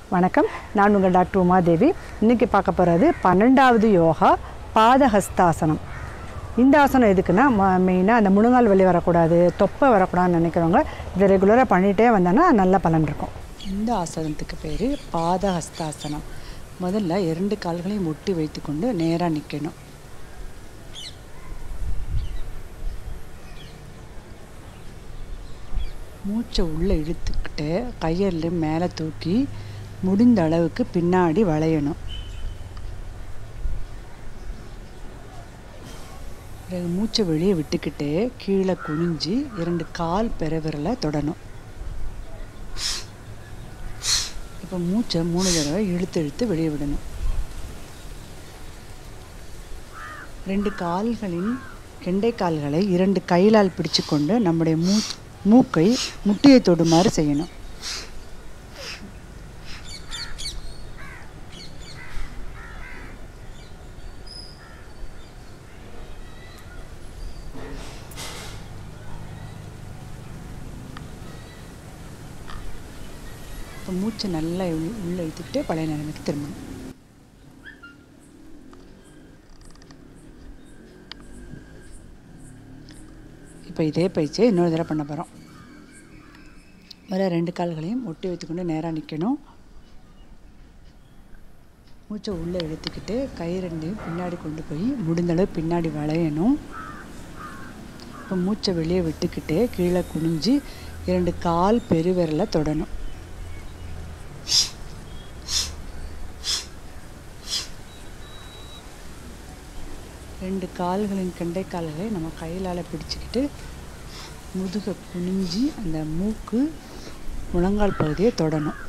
வணக்கம் நான் உங்கள் டாக்டர் உமாதேவி இன்றைக்கி பார்க்க போகிறது பன்னெண்டாவது யோகா பாதஹஸ்தாசனம் இந்த ஆசனம் எதுக்குன்னா மெயினாக அந்த முழுங்கால் வலி வரக்கூடாது தொப்பை வரக்கூடாதுன்னு நினைக்கிறவங்க இதை ரெகுலராக பண்ணிகிட்டே வந்தோன்னா நல்ல பலன் இருக்கும் இந்த ஆசனத்துக்கு பேர் பாதஹஸ்தாசனம் முதல்ல இரண்டு கால்களையும் ஒட்டி வைத்துக்கொண்டு நேராக நிற்கணும் மூச்சை உள்ளே இழுத்துக்கிட்டு கையில் மேலே தூக்கி முடிந்த அளவுக்கு பின்னாடி வளையணும் பிறகு மூச்சை வெளியே விட்டுக்கிட்டு கீழே குனிஞ்சு இரண்டு கால் பெறவிரலை தொடணும் இப்போ மூச்சை மூணு தடவை இழுத்து இழுத்து வெளியே விடணும் ரெண்டு கால்களின் கெண்டை கால்களை இரண்டு கையிலால் பிடிச்சுக்கொண்டு நம்முடைய மூ மூக்கை முட்டியை தொடுமாறு செய்யணும் இப்போ மூச்சை நல்லா உள்- உள்ள இழுத்துக்கிட்டு பழைய நிலைமைக்கு திரும்பணும் இப்போ இதே பயிற்சியை இன்னொரு தடவை பண்ண போகிறோம் வர ரெண்டு கால்களையும் ஒட்டி வைத்துக்கொண்டு நேராக நிற்கணும் மூச்சை உள்ளே இழுத்துக்கிட்டு கை ரெண்டையும் பின்னாடி கொண்டு போய் முடிந்தளவு பின்னாடி வளையணும் இப்போ மூச்சை வெளியே விட்டுக்கிட்டு கீழே குனிஞ்சு இரண்டு கால் பெருவிரலை தொடணும் ரெண்டு கால்களின் கெண்டை கால்களை நம்ம கையிலால் பிடிச்சிக்கிட்டு முதுகை குனிஞ்சி அந்த மூக்கு முழங்கால் பகுதியை தொடணும்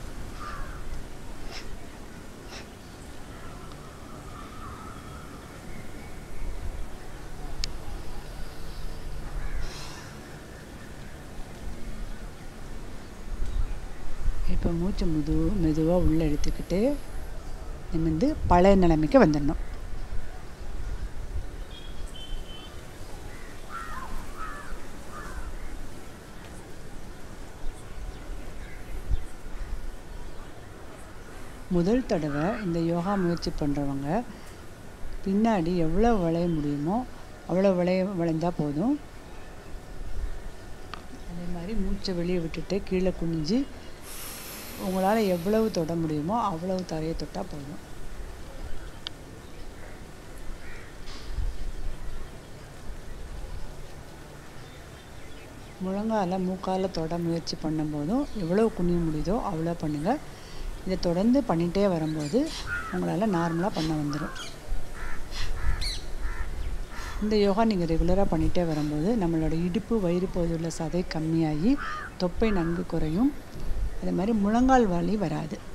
இப்போ மூச்சை முது மெதுவாக உள்ளே எடுத்துக்கிட்டு நிமிர்ந்து பழைய நிலைமைக்கு வந்துடணும் முதல் தடவை இந்த யோகா முயற்சி பண்ணுறவங்க பின்னாடி எவ்வளோ வளைய முடியுமோ அவ்வளோ வளைய வளைந்தா போதும் அதே மாதிரி மூச்சை வெளியே விட்டுட்டு கீழே குனிஞ்சு உங்களால் எவ்வளவு தொட முடியுமோ அவ்வளவு தரையை தொட்டால் போதும் முழங்கால மூக்கால தொட முயற்சி பண்ணும்போதும் எவ்வளோ குனிய முடியுதோ அவ்வளோ பண்ணுங்கள் இதை தொடர்ந்து பண்ணிகிட்டே வரும்போது உங்களால் நார்மலாக பண்ண வந்துடும் இந்த யோகா நீங்கள் ரெகுலராக பண்ணிகிட்டே வரும்போது நம்மளோட இடுப்பு வயிறு பகுதியில் உள்ள சதை கம்மியாகி தொப்பை நன்கு குறையும் அதே மாதிரி முழங்கால் வலி வராது